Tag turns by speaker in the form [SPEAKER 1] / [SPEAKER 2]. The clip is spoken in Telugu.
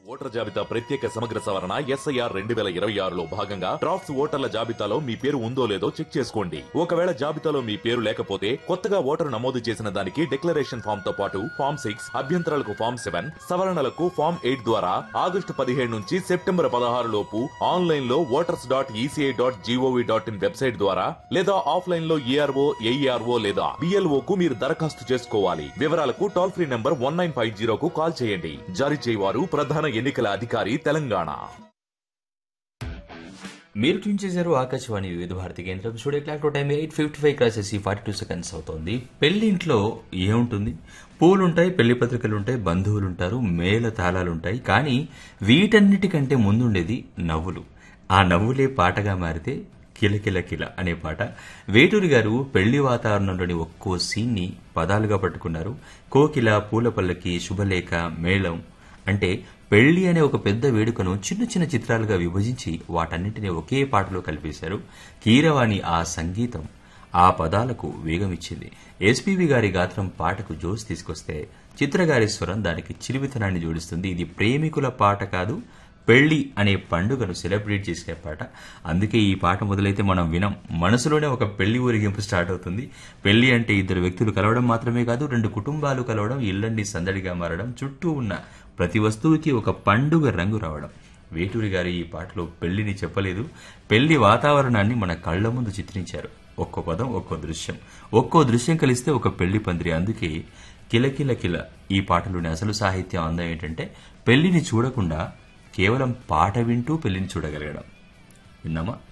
[SPEAKER 1] ఓటర్ జాబితా ప్రత్యేక సమగ్ర సవరణ ఎస్ఐఆర్ రెండు వేల ఇరవై ఆరులో భాగంగా డ్రాఫ్ట్స్ ఓటర్ల జాబితాలో మీ పేరు ఉందో లేదో చెక్ చేసుకోండి ఒకవేళ జాబితాలో మీ పేరు లేకపోతే కొత్తగా ఓటరు నమోదు చేసిన దానికి డిక్లరేషన్ ఫామ్ తో పాటు ఫామ్ సిక్స్ అభ్యంతరాలకు ఫామ్ సెవెన్ సవరణలకు ఫామ్ ఎయిట్ ద్వారా ఆగస్టు పదిహేడు నుంచి సెప్టెంబర్ పదహారు లోపు ఆన్లైన్ లో voters dot ECI dot GOV dot in website ద్వారా లేదా ఆఫ్లైన్ లో ఏఆర్ఓ ఏఈఆర్ఓ లేదా బిఎల్ఓ కు మీరు దరఖాస్తు చేసుకోవాలి వివరాలకు toll free number one nine five జీరోకు కాల్ చేయండి జారీ చేయవారు ప్రధాన ఎన్నికల అధికారి తెలంగాణ
[SPEAKER 2] మీరు ట్యూన్ చేశారు ఆకాశవాణి వివిధ భారతి కేంద్రం studio clock time eight fifty five crosses forty two seconds అవుతోంది పెళ్లింట్లో ఏముంటుంది పూలు ఉంటాయి పెళ్లి పత్రికలు ఉంటాయి బంధువులు ఉంటారు మేళ తాళాలు ఉంటాయి కానీ వీటన్నిటికంటే ముందుండేది నవ్వులు ఆ నవ్వులే పాటగా మారితే కిలకిల కిల అనే పాట వేటూరి గారు పెళ్లి వాతావరణంలోని ఒక్కో సీన్ని పదాలుగా పట్టుకున్నారు కోకిల పూల పల్లకి శుభలేఖ మేళం అంటే పెళ్లి అనే ఒక పెద్ద వేడుకను చిన్న చిన్న చిత్రాలుగా విభజించి వాటన్నింటినీ ఒకే పాటలో కలిపేశారు కీరవాణి ఆ సంగీతం ఆ పదాలకు వేగమిచ్చింది ఎస్పీవి గారి గాత్రం పాటకు జోస్ తీసుకొస్తే చిత్రగారి స్వరం దానికి చిలివితనాన్ని జోడిస్తుంది ఇది ప్రేమికుల పాట కాదు పెళ్లి అనే పండుగను సెలబ్రేట్ చేసే పాట అందుకే ఈ పాట మొదలైతే మనం వినం మనసులోనే ఒక పెళ్లి ఊరేగింపు స్టార్ట్ అవుతుంది పెళ్లి అంటే ఇద్దరు వ్యక్తులు కలవడం మాత్రమే కాదు రెండు కుటుంబాలు కలవడం ఇళ్లన్నీ సందడిగా మారడం చుట్టూ ఉన్న ప్రతి వస్తువుకి ఒక పండుగ రంగు రావడం వేటూరి గారి ఈ పాటలో పెళ్లిని చెప్పలేదు పెళ్లి వాతావరణాన్ని మన కళ్ల ముందు చిత్రించారు ఒక్కో పదం ఒక్కో దృశ్యం ఒక్కో దృశ్యం కలిస్తే ఒక పెళ్లి పందిరి అందుకే కిలకిల కిల ఈ పాటలోని అసలు సాహిత్యం అందం ఏంటంటే పెళ్లిని చూడకుండా కేవలం పాట వింటూ పెళ్లిని చూడగలగడం విన్నామా